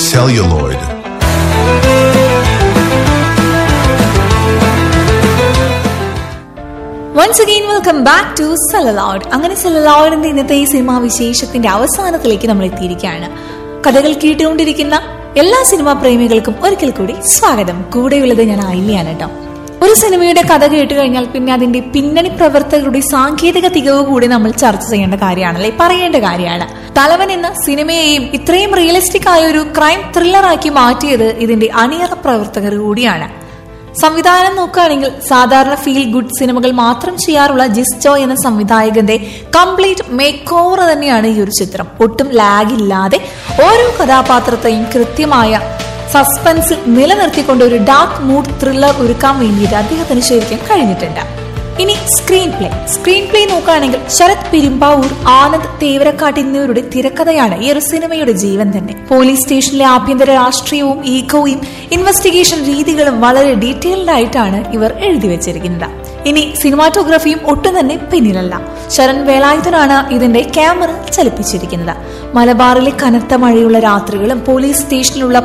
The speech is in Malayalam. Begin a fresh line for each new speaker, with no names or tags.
celluloid.
Once again welcome back to celluloid അങ്ങനെ സെലലൗഡിന്റെ ഇന്നത്തെ ഈ സിനിമാ വിശേഷത്തിന്റെ അവസാനത്തിലേക്ക് നമ്മൾ എത്തിയിരിക്കുകയാണ് കഥകൾ കേട്ടുകൊണ്ടിരിക്കുന്ന എല്ലാ സിനിമാ പ്രേമികൾക്കും ഒരിക്കൽ കൂടി സ്വാഗതം കൂടെയുള്ളത് ഞാൻ ആയില്യാണ് കേട്ടോ ഒരു സിനിമയുടെ കഥ കേട്ട് കഴിഞ്ഞാൽ പിന്നെ അതിന്റെ പിന്നണി പ്രവർത്തകരുടെ സാങ്കേതിക തികവ് കൂടി നമ്മൾ ചർച്ച ചെയ്യേണ്ട കാര്യമാണല്ലേ പറയേണ്ട കാര്യമാണ് തലവൻ എന്ന സിനിമയെയും ഇത്രയും റിയലിസ്റ്റിക് ആയ ഒരു ക്രൈം ത്രില്ലറാക്കി മാറ്റിയത് ഇതിന്റെ അണിയറ പ്രവർത്തകർ കൂടിയാണ് സംവിധാനം നോക്കുകയാണെങ്കിൽ സാധാരണ ഫീൽ ഗുഡ് സിനിമകൾ മാത്രം ചെയ്യാറുള്ള ജിസ്റ്റോ എന്ന സംവിധായകന്റെ കംപ്ലീറ്റ് മേക്ക് ഓവർ തന്നെയാണ് ഈ ഒരു ചിത്രം ഒട്ടും ലാഗ് ഇല്ലാതെ ഓരോ കഥാപാത്രത്തെയും കൃത്യമായ സസ്പെൻസിൽ നിലനിർത്തിക്കൊണ്ട് ഒരു ഡാർക്ക് മൂഡ് ത്രില്ലർ ഒരുക്കാൻ വേണ്ടിയിട്ട് അദ്ദേഹത്തിന് ശരിക്കും കഴിഞ്ഞിട്ടുണ്ട് ഇനി സ്ക്രീൻ പ്ലേ സ്ക്രീൻ പ്ലേ നോക്കുകയാണെങ്കിൽ ശരത് പെരുമ്പാവൂർ ആനന്ദ് തേവരക്കാട്ട് എന്നിവരുടെ തിരക്കഥയാണ് ഈ ഒരു സിനിമയുടെ ജീവൻ തന്നെ പോലീസ് സ്റ്റേഷനിലെ ആഭ്യന്തര രാഷ്ട്രീയവും ഈഗോയും ഇൻവെസ്റ്റിഗേഷൻ രീതികളും വളരെ ഡീറ്റെയിൽഡ് ആയിട്ടാണ് ഇവർ എഴുതി വെച്ചിരിക്കുന്നത് ഇനി സിനിമാറ്റോഗ്രഫിയും ഒട്ടും തന്നെ പിന്നിലല്ല ശരൺ വേലായുധനാണ് ഇതിന്റെ ക്യാമറ ചലിപ്പിച്ചിരിക്കുന്നത് മലബാറിലെ കനത്ത മഴയുള്ള രാത്രികളും പോലീസ് സ്റ്റേഷനിലുള്ള